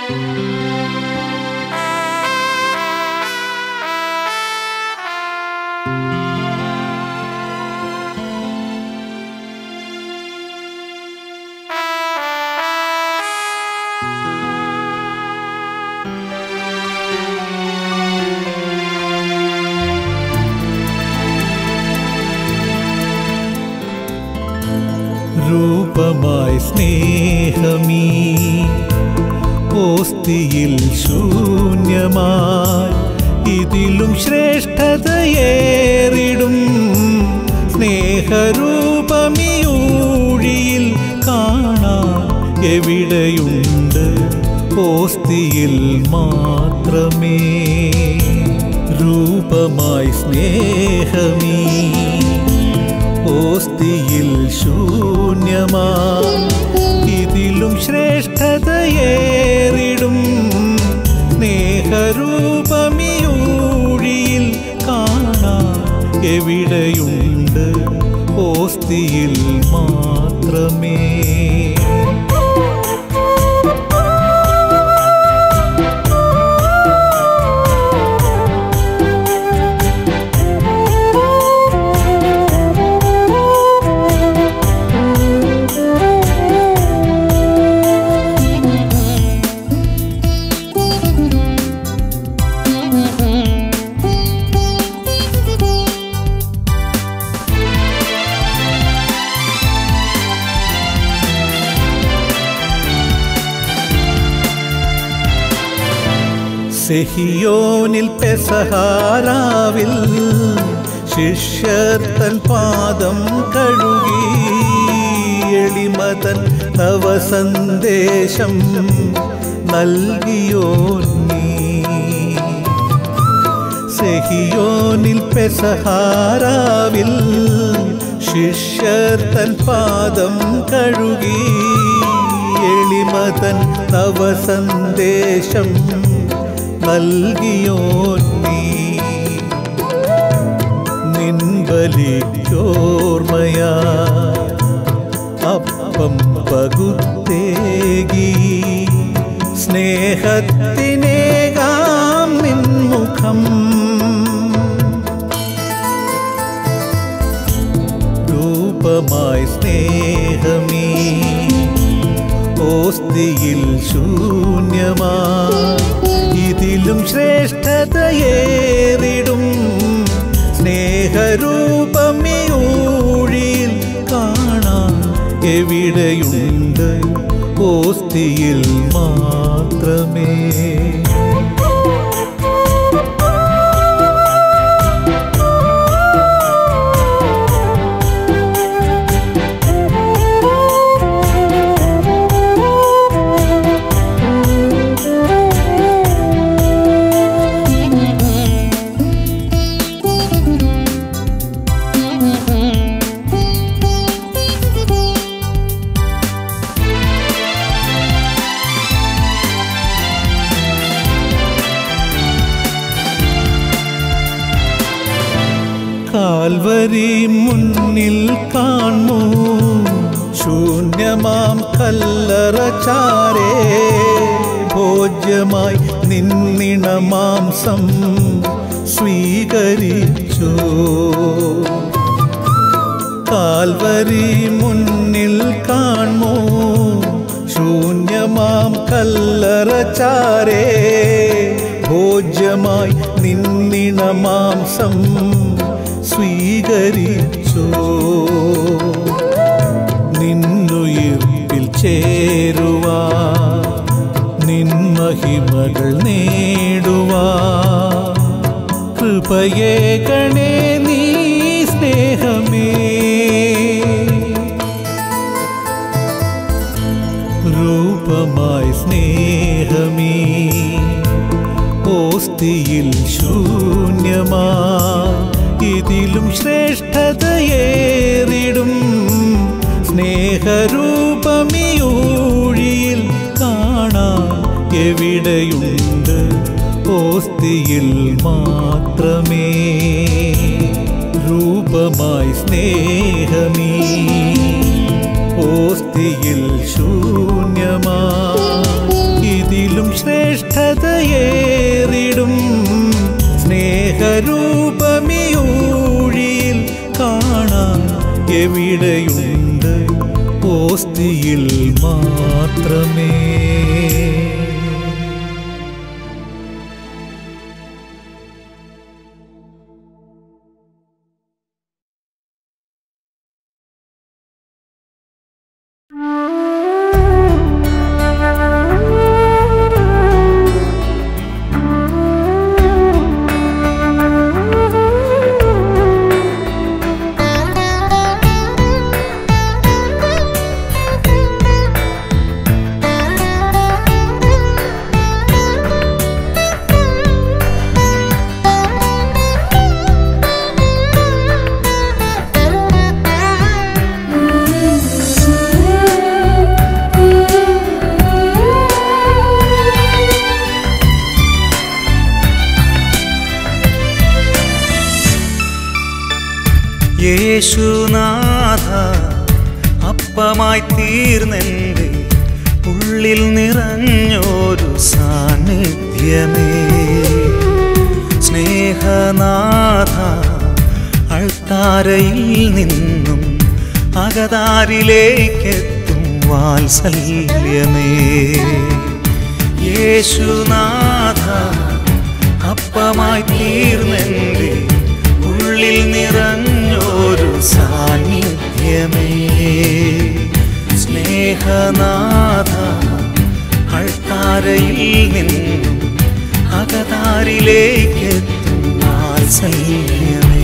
രൂപമായി സ്നേഹമീ ഓസ്തിയിൽ ശൂന്യമായി ഇതിലും ശ്രേഷ്ഠതയേറിടും സ്നേഹരൂപമിയൂഴിയിൽ കാണാൻ എവിടെയുണ്ട് ഓസ്തിയിൽ മാത്രമേ രൂപമായി സ്നേഹമീ ഓസ്തിയിൽ ശൂന്യമാ ഇതിലും ശ്രേഷ്ഠതയേറിടും സ്നേഹരൂപമിയൂഴിയിൽ കാണാൻ എവിടെയുണ്ട് ഓസ്തിയിൽ മാത്രമേ സെഹിയോനിൽ പെസഹാരാവിൽ ശിഷ്യർ തൻ പാദം കഴുകി എളിമതൻ നവസന്ദേശം നൽകിയോ നീ സെഹിയോനിൽ പെസഹാരാവിൽ ശിഷ്യർ തൻ പാദം കഴുകി എളിമതൻ നവസന്ദേശം നൽകിയോ നീ നിൻബലിയോർമയാ അപ്പം പകുത്തേകി സ്നേഹത്തിനേകാം നിൻമുഖം രൂപമായി സ്നേഹമീ ഓസ്തിയിൽ ശൂന്യമാ ഇതിലും ശ്രേഷ്ഠതയേറിടും സ്നേഹരൂപമിയൂഴിയിൽ കാണാൻ എവിടെയുണ്ട് ഓസ്തിയിൽ മാത്രമേ കാൽവരി മുന്നിൽ കാണൂ ശൂന്യമാം കല്ലറ ചാരേ ഭോജ്യമായി നിന്നിണ മാംസം സ്വീകരിച്ചു കാൽവരി മുന്നിൽ കാണൂ ശൂന്യമാം കല്ലറ ചാരേ ഭോജ്യമായി നിന്നിണ മാംസം സ്വീകരിച്ചു നിന്നുയിർപ്പിൽ ചേരുവാ നിൻമഹിമകൾ നേടുവാ കൃപയെ ഗണേ നീ സ്നേഹമേ രൂപമായി സ്നേഹമീ ഓസ്തിയിൽ ശൂന്യമാ ഇതിലും ശ്രേഷ്ഠതയേറിടും സ്നേഹരൂപമിയൂഴിയിൽ കാണാൻ എവിടെയുണ്ട് ഓസ്തിയിൽ മാത്രമേ രൂപമായി സ്നേഹമീ ഓസ്തിയിൽ ശൂന്യമാ ഇതിലും ശ്രേ വിശുദ്ധതയേറിടും സ്നേഹരൂപമിയൂഴിയിൽ കാണാൻ എവിടെയുണ്ട് ഓസ്തിയിൽ മാത്രമേ യേശുനാഥ അപ്പമായി തീർന്നെൻ്റെ ഉള്ളിൽ നിറഞ്ഞൊരു സാന്നിധ്യമേ സ്നേഹനാഥ അൾത്താരയിൽ നിന്നും അകതാരിലേക്കെത്തും വാത്സല്യമേ യേശുനാഥ അപ്പമായി തീർന്നെൻ്റെ ഉള്ളിൽ നിറഞ്ഞൊരു സാന്നിധ്യമേ സ്നേഹനാഥ അൾത്താരയിൽ നിന്നും അകതാരിലേക്കെത്തും വാത്സല്യമേ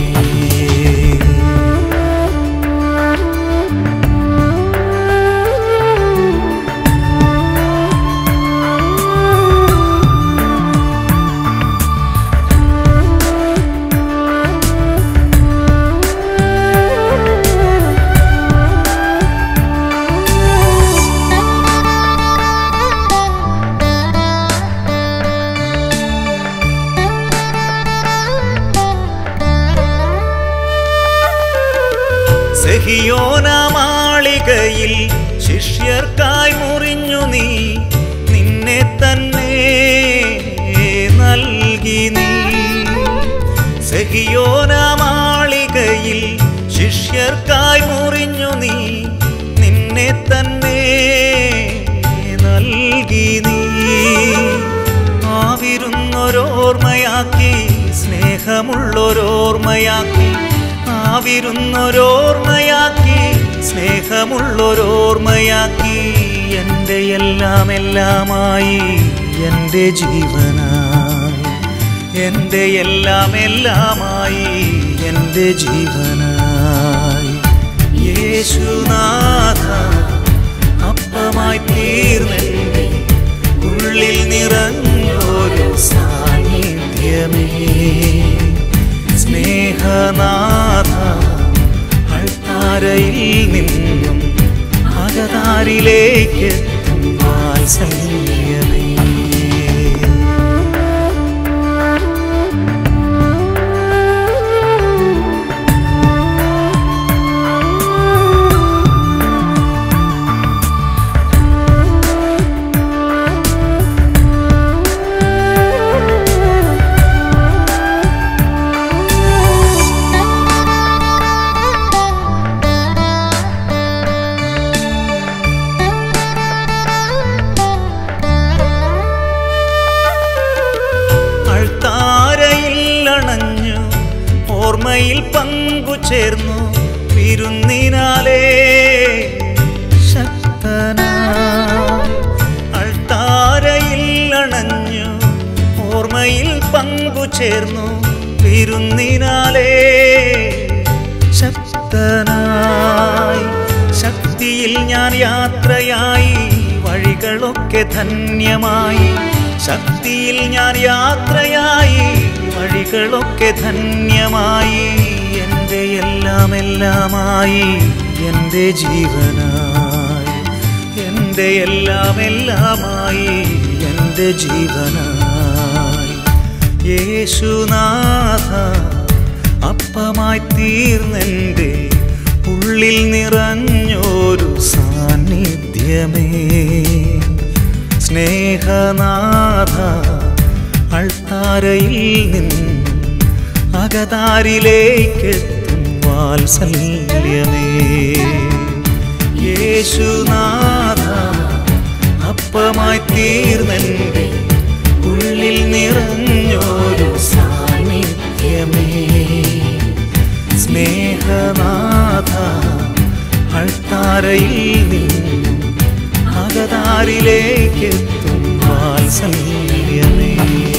സെഹിയോനാമാളികയിൽ ശിഷ്യർക്കായി മുറിഞ്ഞു നീ നിന്നെ തന്നെ നൽകി നീ സെഹിയോനാമാളികയിൽ ശിഷ്യർക്കായി മുറിഞ്ഞു നീ നിന്നെ തന്നെ നൽകി നീ ആവിരുന്നൊരോർമ്മയാക്കി സ്നേഹമുള്ളൊരോർമ്മയാക്കി ആവിരുന്നൊരോർമ്മയാക്കി സ്നേഹമുള്ളൊരോർമ്മയാക്കി എൻ്റെ എല്ലാം എല്ലാമായി എൻ്റെ ജീവനായി എൻ്റെ എല്ലാം എല്ലാമായി എൻ്റെ ജീവനായി യേശുനാഥ അപ്പമായി തീർന്നെൻ്റെ ഉള്ളിൽ നിറഞ്ഞൊരു സാന്നിധ്യമേ സ്നേഹനാഥ അൾത്താരയിൽ നിന്നും അകതാരിലേക്ക് വാത്സല്യമേ അൾത്താരയിൽ അണഞ്ഞു ഓർമ്മയിൽ പങ്കുചേർന്നു വിരുന്നിനാലേ ശക്തനായി അൾത്താരയിൽ അണഞ്ഞു ഓർമ്മയിൽ പങ്കുചേർന്നു വിരുന്നിനാലേ ശക്തനായി ശക്തിയിൽ ഞാൻ യാത്രയായി വഴികളൊക്കെ ധന്യമായി ശക്തിയിൽ ഞാൻ യാത്രയായി വഴികളൊക്കെ ധന്യമായി എൻ്റെ എല്ലാം എല്ലാമായി എൻ്റെ ജീവനായി എൻ്റെ എല്ലാം എല്ലാമായി എൻ്റെ ജീവനായി യേശുനാഥ അപ്പമായി തീർന്നെൻ്റെ ഉള്ളിൽ നിറഞ്ഞൊരു സാന്നിധ്യമേ സ്നേഹനാഥ അൾത്താരയിൽ നിന്ന് അകതാരിലേക്കെത്തും വാത്സല്യമേ യേശുനാഥ അപ്പമായി തീർന്നെൻ്റെ ഉള്ളിൽ നിറഞ്ഞൊരു സാന്നിധ്യമേ സ്നേഹനാഥ അൾത്താരയിൽ നിന്ന് അകതാരിലേക്കെത്തും വാത്സല്യമേ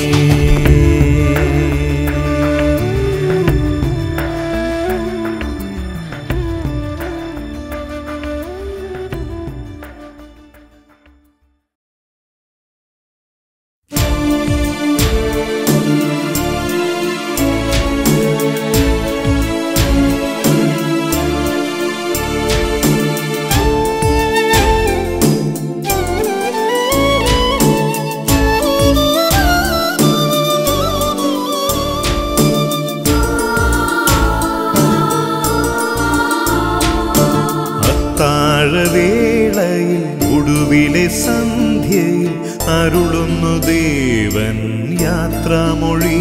അത്താഴവേളയിൽ ഒടുവിലെ സന്ധ്യയിൽ അരുളുന്നു ദേവൻ യാത്രാമൊഴി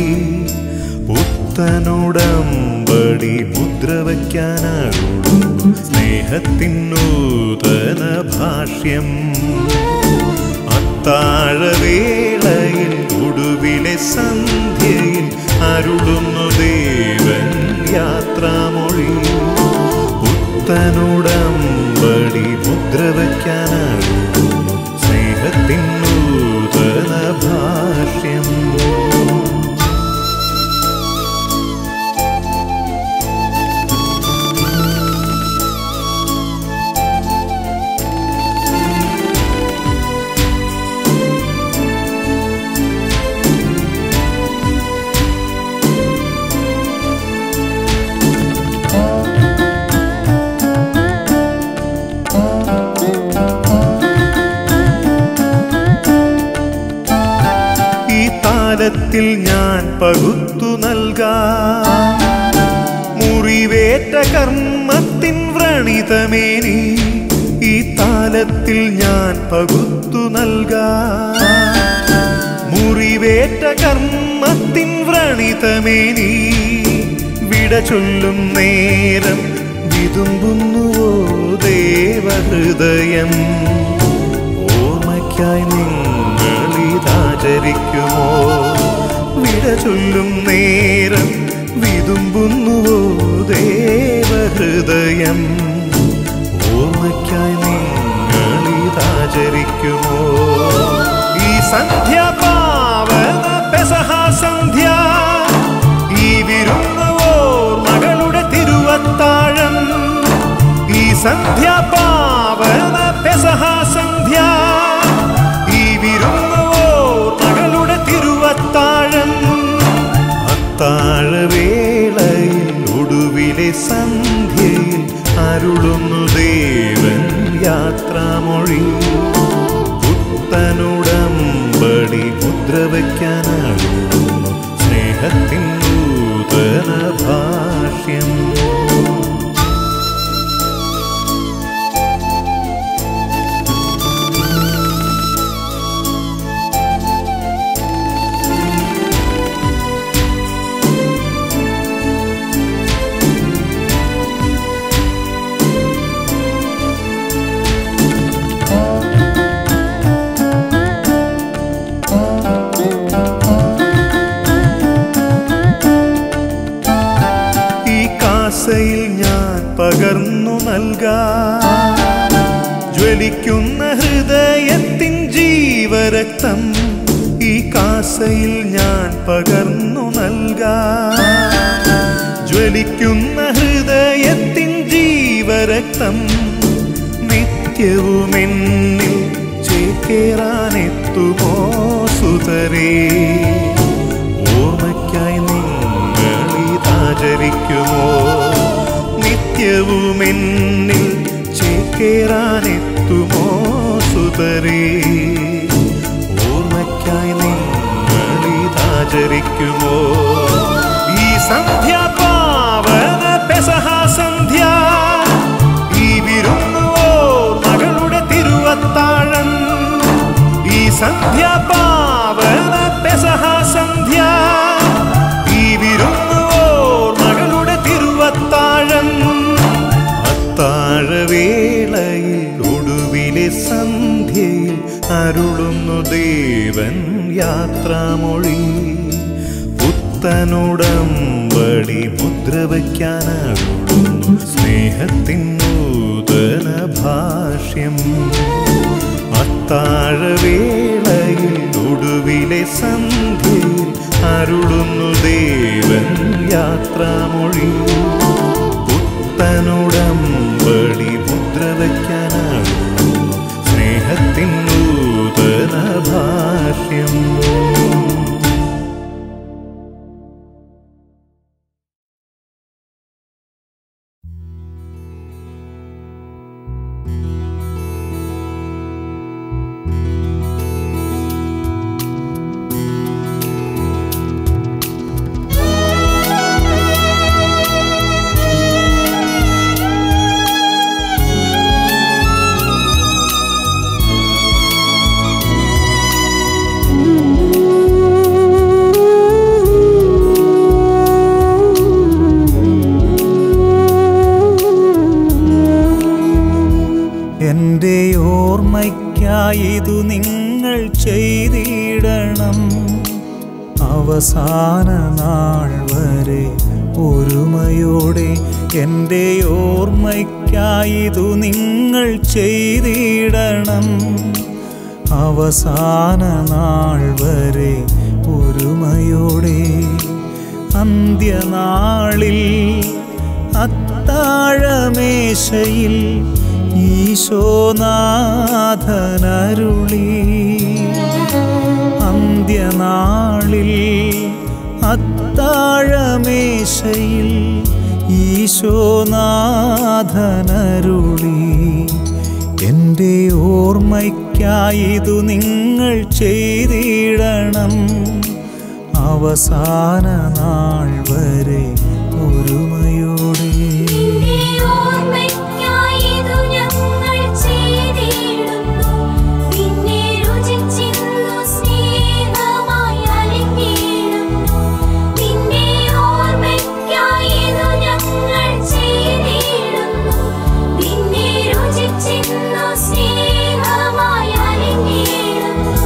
പുത്തനുടമ്പടി മുദ്ര വയ്ക്കാനരുളും സ്നേഹത്തിൻ നൂതന ഭാഷ്യം അത്താഴവേളയിൽ ഒടുവിലെ സന്ധ്യയിൽ അരുളുന്നു ദേവൻ യാത്രാമൊഴി പുത്തനുടമ്പടി മുദ്ര വയ്ക്കാനരുളും സ്നേഹത്തിൻ നൂതന ഭാഷ്യം ഈ താലത്തിൽ ഞാൻ പകുത്തു നൽകാം മുറിവേറ്റ കർമ്മത്തിൻ വ്രണിതമേനി ഈ താലത്തിൽ ഞാൻ പകുത്തു നൽകാം മുറിവേറ്റ കർമ്മത്തിൻ വ്രണിതമേനി വിട ചൊല്ലും നേരം വിതുമ്പുന്നുവോ ദേവഹൃദയം ഓർമ്മയ്ക്കായി നിങ്ങളിതാചരിക്കുമോ വിട ചൊല്ലും നേരം വിതുമ്പുന്നുവോ ദേവഹൃദയം ഓർമ്മയ്ക്കായി നിങ്ങളിതാചരിക്കുമോ ഈ സന്ധ്യ പാവന പെസഹ സന്ധ്യ ഈ വിരുന്നുവോർ മകളുടെ തിരുവത്താഴം ഈ സന്ധ്യ പാവന പെസഹ സന്ധ്യ ഈ വിരുന്നുവോർ മകളുടെ തിരുവത്താഴം അത്താഴവേളയിൽ ഒടുവിലെ സന്ധ്യയിൽ അരുളുന്നു ദേവൻ യാത്രാമൊഴി പുത്തനുടമ്പടി മുദ്ര വയ്ക്കാനരുളുന്നു സ്നേഹത്തിൻ നൂതന ഭാഷ്യം ഈ കാസയിൽ ഞാൻ പകർന്നു നൽകാം ജ്വലിക്കുന്ന ഹൃദയത്തിൻ ജീവരക്തം ഈ കാസയിൽ ഞാൻ പകർന്നു നൽകാം ജ്വലിക്കുന്ന ഹൃദയത്തിൻ ജീവരക്തം നിത്യവും എന്നിൽ ചേക്കേറാനെത്തുമോ സുതരേ ഓർമ്മയ്ക്കായി നിങ്ങളിതാചരിക്കുമോ നിത്യവും എന്നിൽ ചേക്കേറാനെത്തുമോ സുതരേ ഓർമ്മയ്ക്കായി നിങ്ങളിതാചരിക്കുമോ ഈ സന്ധ്യ പാവന പെസഹ സന്ധ്യ ഈ വിരുന്നുവോ മകളുടെ തിരുവത്താഴം ഈ പാവന പെസഹ സന്ധ്യ ഈ വിരുന്ന് ഓർമ്മകളുടെ തിരുവത്താഴം അത്താഴവേളയിൽ ഒടുവിലെ സന്ധ്യയിൽ അരുളുന്നു ദേവൻ യാത്രാമൊഴി പുത്തനുടമ്പടി മുദ്ര വയ്ക്കാനരുളുന്നു സ്നേഹത്തിൻ നൂതന ഭാഷ്യം അത്താഴവേളയിൽ ഒടുവിലെ സന്ധ്യയിൽ അരുളുന്നു ദേവൻ യാത്രാമൊഴി പുത്തനുടമ്പടി മുദ്ര വയ്ക്കാനരുളുന്നു സ്നേഹത്തിൻ നൂതന ഭാഷ്യം എൻ്റെ ഓർമ്മയ്ക്കായിതു നിങ്ങൾ ചെയ്തിടണം അവസാന നാൾ വരെ ഒരുമയോടെ എൻ്റെ ഓർമ്മയ്ക്കായിതു നിങ്ങൾ ചെയ്തിടണം അവസാന നാൾ വരെ ഒരുമയോടെ അന്ത്യനാളിൽ അത്താഴമേശയിൽ ഈശോനാഥനരുളി അന്ത്യനാളിൽ അത്താഴമേശയിൽ ഈശോനാഥനരുളി എൻ്റെ ഓർമ്മയ്ക്കായിതു നിങ്ങൾ ചെയ്തിടണം അവസാന നാൾ വരെ ഒരുമയോടെ നിന്റെ ഓർമ്മയ്ക്കായിതു ഞങ്ങൾ ചെയ്തിടുന്നു. നിന്നെ രുചിച്ചിന്നു സ്നേഹമായി അലിഞ്ഞിടുന്നു. നിന്റെ ഓർമ്മയ്ക്കായിതു ഞങ്ങൾ ചെയ്തിടുന്നു. നിന്നെ രുചിച്ചിന്നു സ്നേഹമായി അലിഞ്ഞിടുന്നു.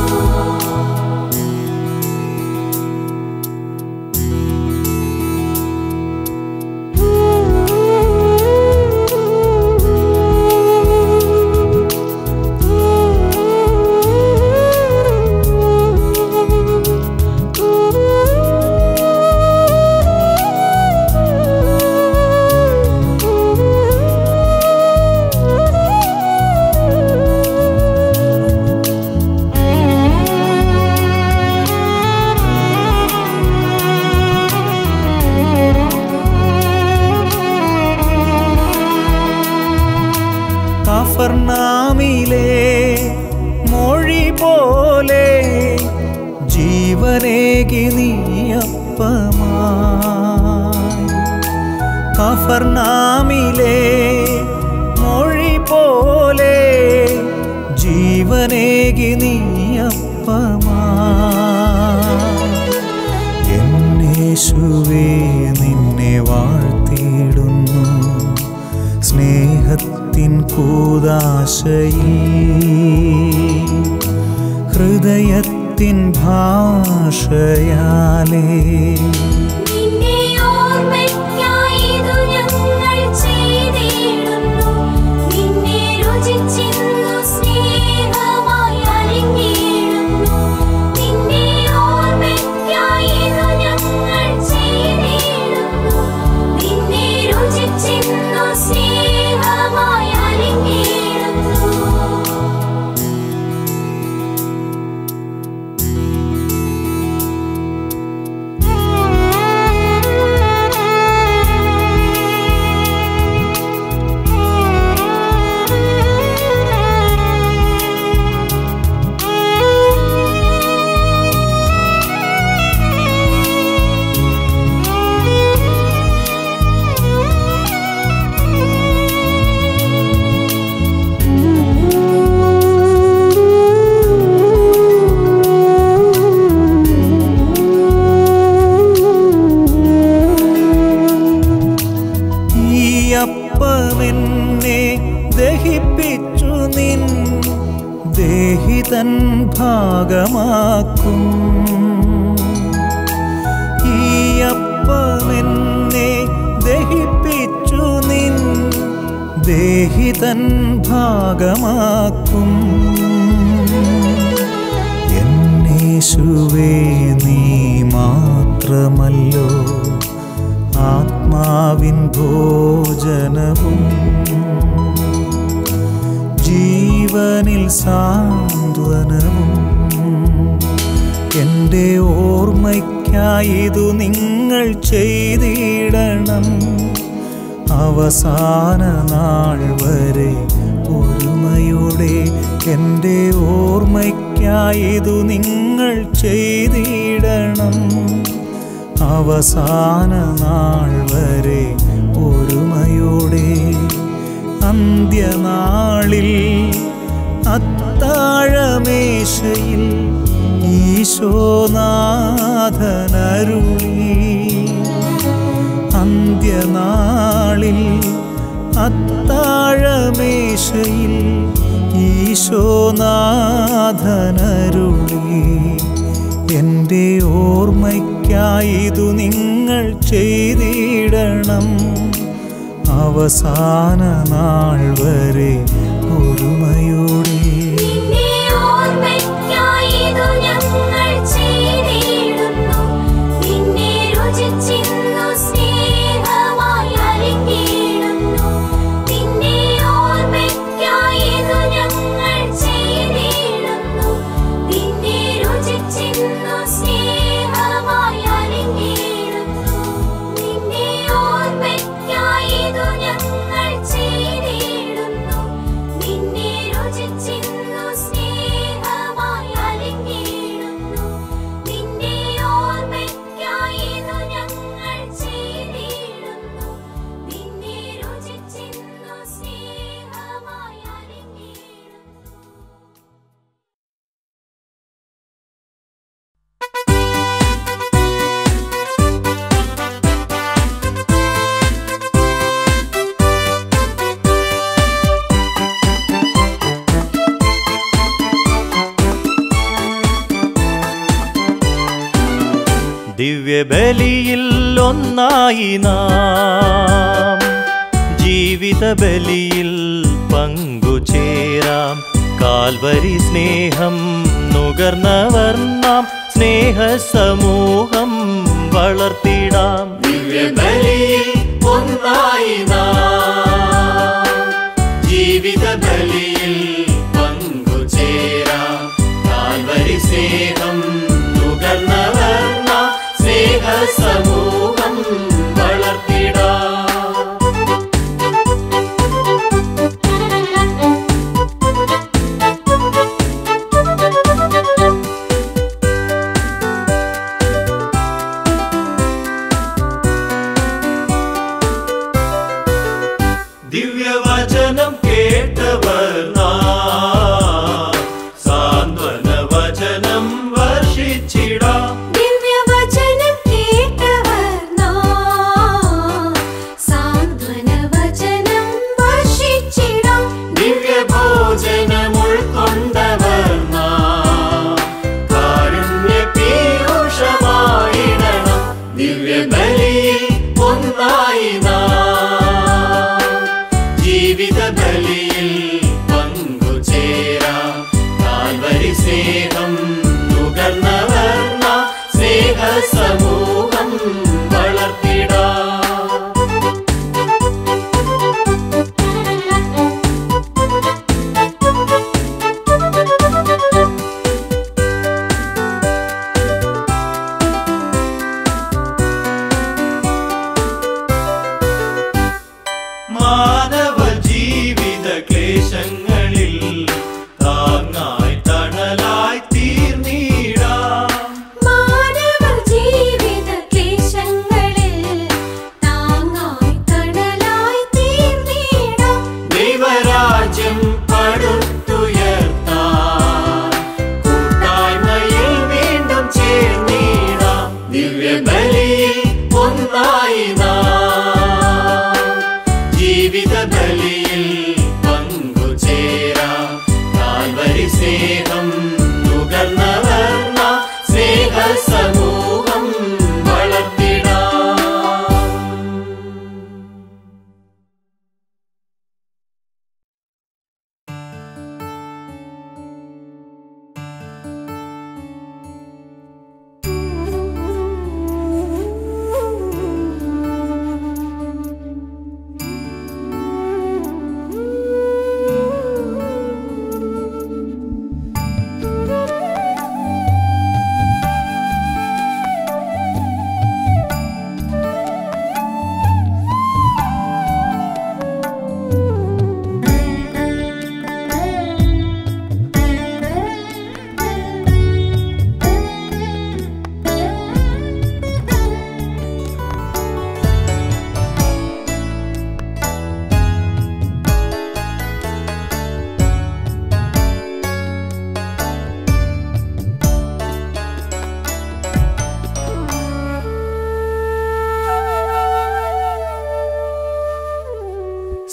കഫർനാമിലെ മൊഴി പോലെ ജീവനേകി നീയപ്പമായി കഫർനാമിലെ മൊഴി പോലെ ജീവനേകി നീയപ്പമായി എന്നേശുവേ നിന്നെ വാഴ്ത്തിയിടുന്നു സ്നേഹത്തിൻ കൂതാശയിൽ ഹൃദയത്തിൻ ഭാഷയാലേ നിന്റെ ഓർമ്മയ്ക്കായിതു ഞങ്ങൾ ചെയ്തിടുന്നു. നിന്നെ രുചിച്ചിന്നു സ്നേഹമായി അലിഞ്ഞിടുന്നു. നിന്റെ ഓർമ്മയ്ക്കായിതു ഞങ്ങൾ ചെയ്തിടുന്നു. നിന്നെ രുചിച്ചിന്നു സ്നേഹമായി അലിഞ്ഞിടുന്നു. Thank തൻ ഭാഗമാക്കും എന്നേശുവേ നീ മാത്രമല്ലോ ആത്മാവിൻ ഭോജനവും ജീവനിൽ സാന്ത്വനവും എൻ്റെ ഓർമ്മയ്ക്കായിതു നിങ്ങൾ ചെയ്തിടണം അവസാന നാൾ വരെ ഒരുമയോടെ എൻ്റെ ഓർമ്മയ്ക്കായിതു നിങ്ങൾ ചെയ്തിടണം അവസാന നാൾ വരെ ഒരുമയോടെ അന്ത്യനാളിൽ അത്താഴമേശയിൽ ഈശോനാഥനരുളി അന്ത്യനാളിൽ അത്താഴമേശയിൽ ഈശോനാഥനരുളി എൻ്റെ ഓർമ്മയ്ക്കായിതു നിങ്ങൾ ചെയ്തിടണം അവസാന നാൾ വരെ ഒരുമയോടെ നിന്നെ ഓർമ്മയ്ക്കായിതു ഞങ്ങൾ ചെയ്തിടുന്നു നിന്നെ രുചിച്ചിന്നു സ്നേഹമായി അലിഞ്ഞിടുന്നു നിന്നെ ഓർമ്മയ്ക്കായിതു ഞങ്ങൾ ചെയ്തിടുന്നു നിന്നെ രുചിച്ചിന്നു സ്നേഹമായി അലിഞ്ഞിടുന്നു നിന്നെ ഓർമ്മയ്ക്കായിതു ഞങ്ങൾ ചെയ്തിടുന്നു നിന്നെ രുചിച്ചിന്നു സ്നേഹമായി അലിഞ്ഞിടുന്നു നിന്നെ ഓർമ്മയ്ക്കായിതു ഞങ്ങൾ ചെയ്തിടുന്നു നിന്നെ രുചിച്ചിന്നു സ്നേഹമായി അലിഞ്ഞിടുന്നു ദിവ്യബലിയിൽ ഒന്നായി നാം ജീവിത ബലിയിൽ പങ്കുചേരാം കാൽവരി സ്നേഹം നുകർന്നവർ നാം സ്നേഹ സമൂഹം വളർത്തിടാം ദിവ്യബലിയിൽ ഒന്നായി നാം ജീവിത ബലിയിൽ പങ്കുചേരാം കാൽവരി സ്നേഹം നുകർന്നവർ നാം സ്നേഹ സമൂഹം വളർത്തിടാം ദിവ്യവചനം കേട്ടവർ നാം സാന്ത്വന വചനം വർഷിച്ചിടാം ദിവ്യവചനം കേട്ട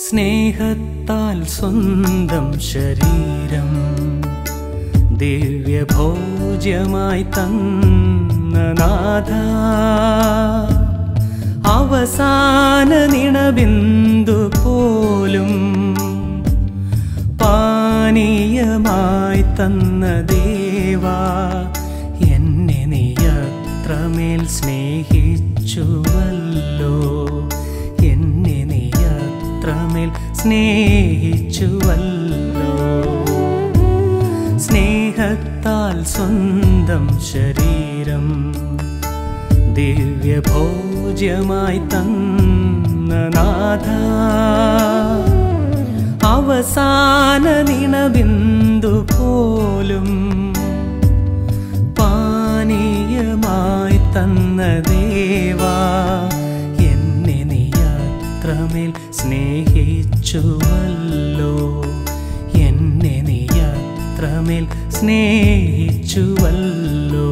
സ്നേഹത്താൽ സ്വന്തം ശരീരം ദിവ്യഭോജ്യമായി തന്ന നാഥ അവസാന നിണബിന്ദു പോലും പാനീയമായി തന്ന ദേവാ എന്നെ നീ അത്രമേൽ സ്നേഹിച്ചുവല്ലോ എന്നെ നീ അത്രമേൽ സ്നേഹിച്ചുവല്ലോ സ്നേഹത്താൽ സ്വന്തം ശരീരം ദിവ്യഭോജ്യമായി തന്ന നാഥ അവസാന നിണബിന്ദു പോലും പാനീയമായി തന്ന ദേവാ എന്നെ നീ അത്രമേൽ സ്നേഹിച്ചുവല്ലോ എന്നെ നീ അത്രമേൽ സ്നേഹിച്ചുവല്ലോ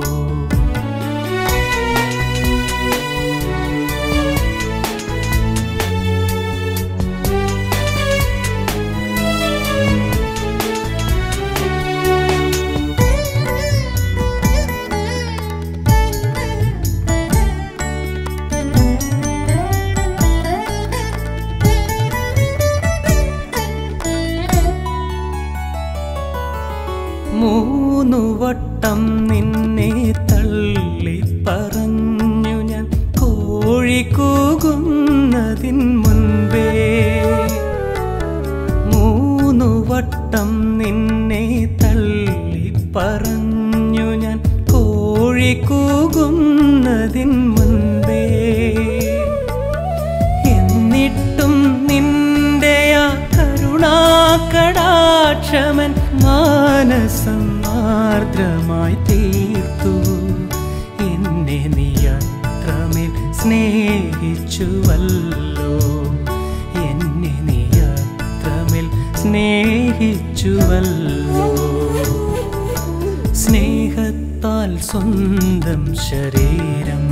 മൂന്നു വട്ടം നിന്നെ തള്ളി പറഞ്ഞു ഞാൻ കോഴി കൂകുന്നതിൻ മുൻപേ മൂന്നു വട്ടം നിന്നെ തള്ളി പറഞ്ഞു ഞാൻ കോഴി കൂകുന്നതിൻ മുൻപേ എന്നിട്ടും നിന്റെ ആ കരുണാകടാക്ഷമൻ മാനസം ആർദ്രമായി തീർത്തു എന്നെ നീ അത്രമേൽ സ്നേഹിച്ചുവല്ലോ എന്നെ നീ അത്രമേൽ സ്നേഹിച്ചുവല്ലോ സ്നേഹത്താൽ സ്വന്തം ശരീരം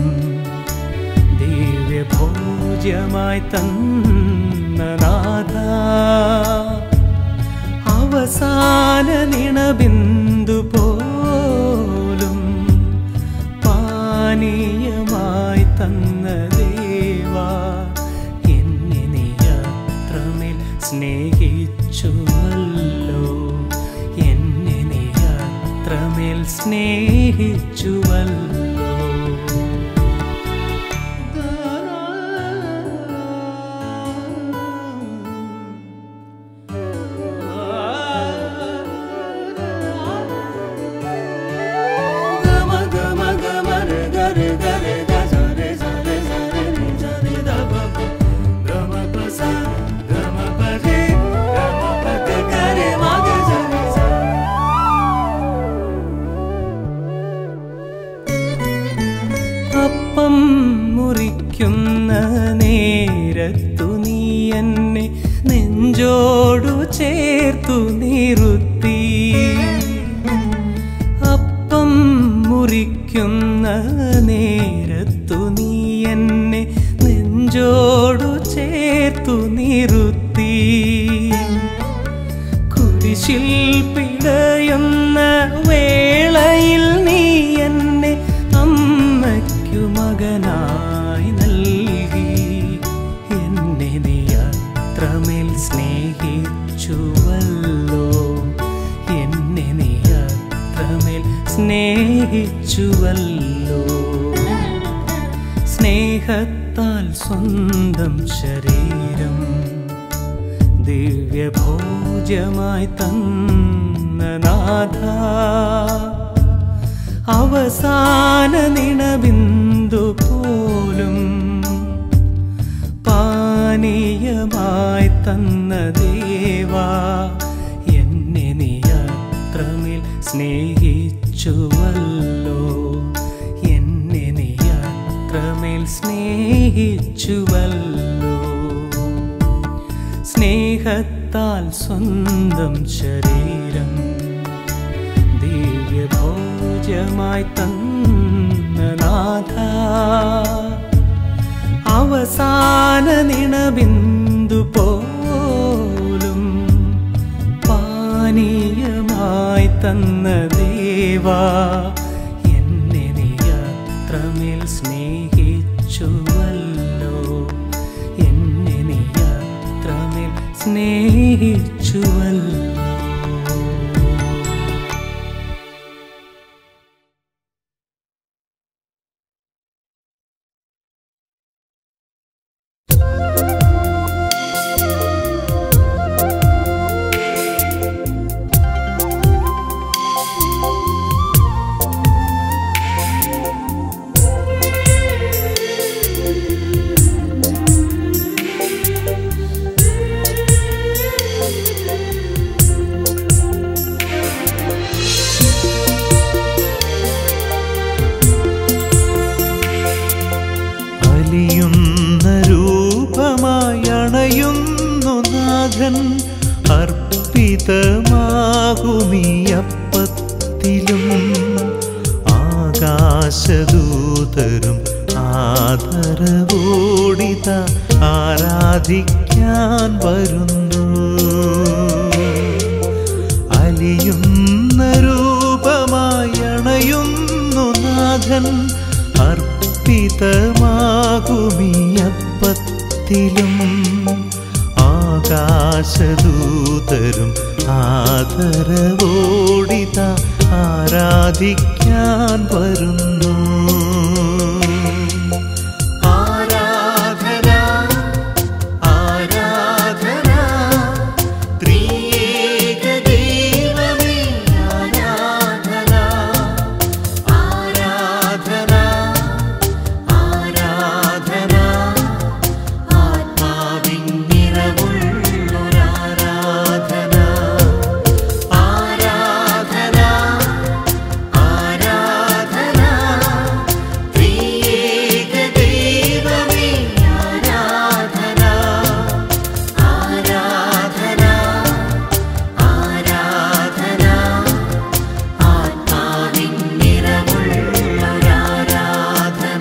ദിവ്യഭോജ്യമായി തന്ന നാഥ അവസാന നിണബിന്ദു പോലും പാനീയമായി തന്ന ദേവാ എന്നെ നീ അത്രമേൽ സ്നേഹിച്ചുവല്ലോ എന്നെ നീ അത്രമേൽ സ്നേഹിച്ചുവല്ലോ ഗമ ഗമ ഗമ രെ ഗ രെ ഗ രെ ഗ സ രെ സ രെ സ രെ നി സ നി ധ പ പ. ഗമ പ സ ഗമ പ രെ ഗമ പ ഗ ഗ രെ മ ഗ സ രെ സ. അപ്പം മുറിക്കുന്ന നേരത്തു നീ എന്നെ നെഞ്ചോടു ചേർത്തു നിർത്തി അപ്പം മുറിക്കുന്ന നേരത്തു നീ എന്നെ നെഞ്ചോടു ചേർത്തു നിർത്തി കുരിശിൽ പിടയുന്ന വേളയിൽ നീ എന്നെ അമ്മയ്ക്കു മകനായി നൽകി എന്നെ നീ അത്രമേൽ സ്നേഹിച്ചുവല്ലോ എന്നെ നീ അത്രമേൽ സ്നേഹിച്ചുവല്ലോ സ്നേഹത്താൽ സ്വന്തം ശരീരം ദിവ്യഭോജ്യമായി തന്ന നാഥ അവസാന നിണബിന്ദു പോലും പാനീയമായി തന്ന ദേവാ എന്നെ നീ അത്രമേൽ സ്നേഹിച്ചുവല്ലോ എന്നെ നീ അത്രമേൽ സ്നേഹിച്ചുവല്ലോ സ്നേഹത്താൽ സ്വന്തം ശരീരം ദിവ്യഭോജ്യമായി തന്ന നാഥ അവസാന നിണബിന്ദു പോ തന്ന ദേവാ എന്നെ നീ അത്രമേൽ സ്നേഹിച്ചുവല്ലോ എന്നെ നീ അത്രമേൽ സ്നേഹിച്ചുവല്ലോ അലിയുന്ന രൂപമായി അണയുന്നു നാഥൻ അർപ്പിതമാകുമീയപ്പത്തിലും ആകാശദൂതരും ആദരവോടിത ആരാധിക്കാൻ വരുന്നു അലിയുന്ന രൂപമായി അണയുന്നു നാഥൻ അർപ്പിതമാകുമീയപ്പത്തിലും ആകാശദൂതരും ആദരവോടിത ആരാധിക്കാൻ വരുന്നു ആരാധന ആരാധന ത്രിയേക ദൈവമേ ആരാധന ആരാധന ആരാധന ആത്മാവിൻ നിറവുള്ളൊരാരാധന ആരാധന ആരാധന ത്രിയേക ദൈവമേ ആരാധന ആരാധന ആരാധന ആത്മാവിൻ നിറവുള്ളൊരാരാധന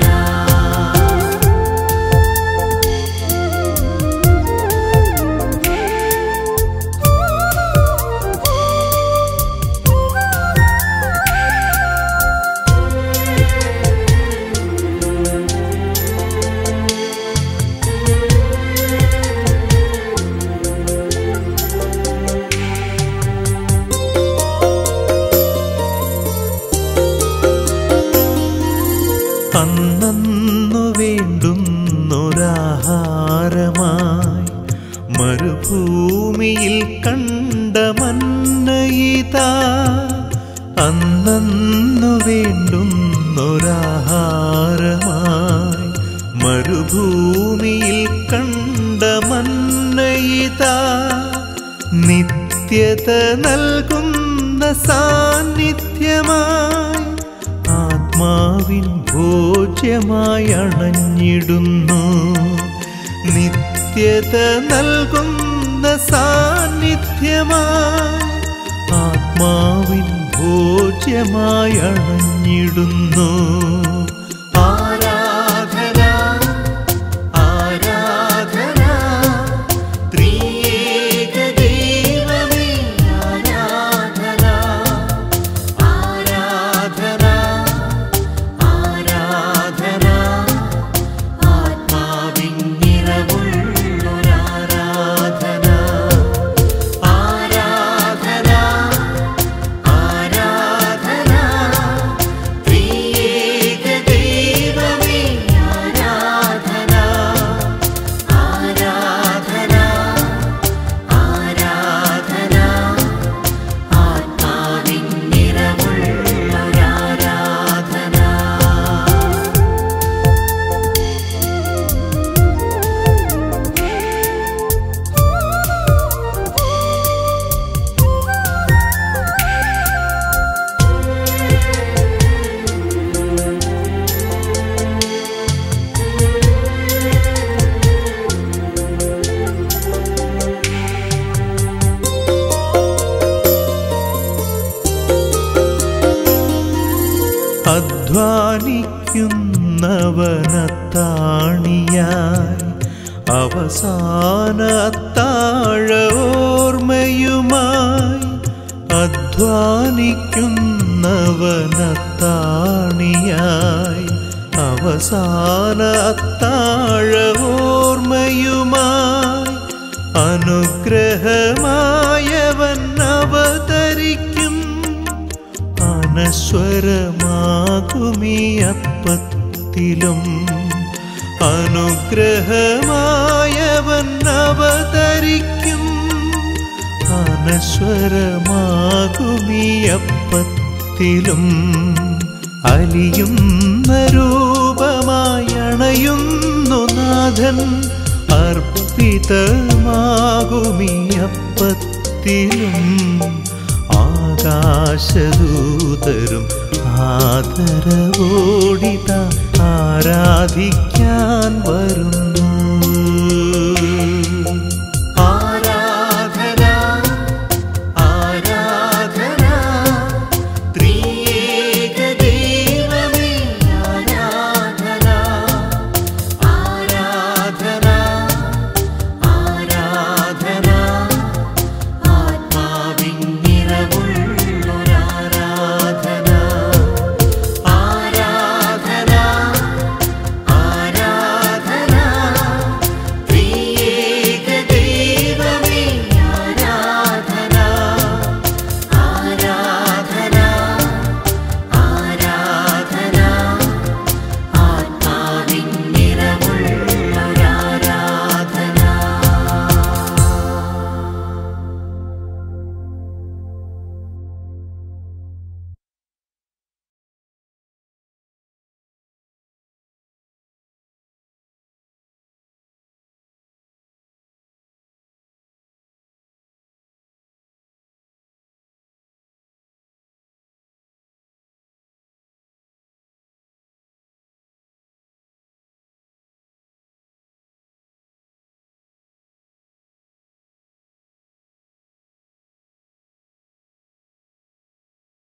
അന്നു വേണ്ടുന്നൊരാഹാരമായി മരുഭൂമിയിൽ കണ്ട മന്നയിതാ അന്നു വേണ്ടുന്നൊരാഹാരമായി മരുഭൂമിയിൽ കണ്ട മന്നയിതാ നിത്യത നൽകുന്ന സാന്നിധ്യമായി ആത്മാവിൻ ഭോജ്യമായി അണഞ്ഞിടുന്നു നിത്യത നൽകുന്ന സാന്നിധ്യമായി ആത്മാവിൻ ഭോജ്യമായി അണഞ്ഞിടുന്നു ആരാധന ആരാധന ത്രിയേക ദൈവമേ ആരാധന ആരാധന ആരാധന ആത്മാവിൻ നിറവുള്ളൊരാരാധന ആരാധന ആരാധന ത്രിയേക ദൈവമേ ആരാധന ആരാധന ആരാധന ആത്മാവിൻ നിറവുള്ളൊരാരാധന അധ്വാനിക്കുന്നവനത്താണിയായി അവസാന അത്താഴ ഓർമ്മയുമായി അധ്വാനിക്കുന്നവനത്താണിയായി അവസാന അത്താഴ ഓർമ്മയുമായി അനുഗ്രഹമായവൻ അവതരിക്കും അനശ്വരമാകുമീ അപ്പത്തിലും അനുഗ്രഹമായവൻ അവതരിക്കും അനശ്വരമാകുമീ അപ്പത്തിലും അലിയുന്ന രൂപമായി അണയുന്നു നാഥൻ അർപ്പിതമാകുമീ അപ്പത്തിലും ആകാശദൂതരും ആദരവോടിത ആരാധിക്കാൻ വരുന്നു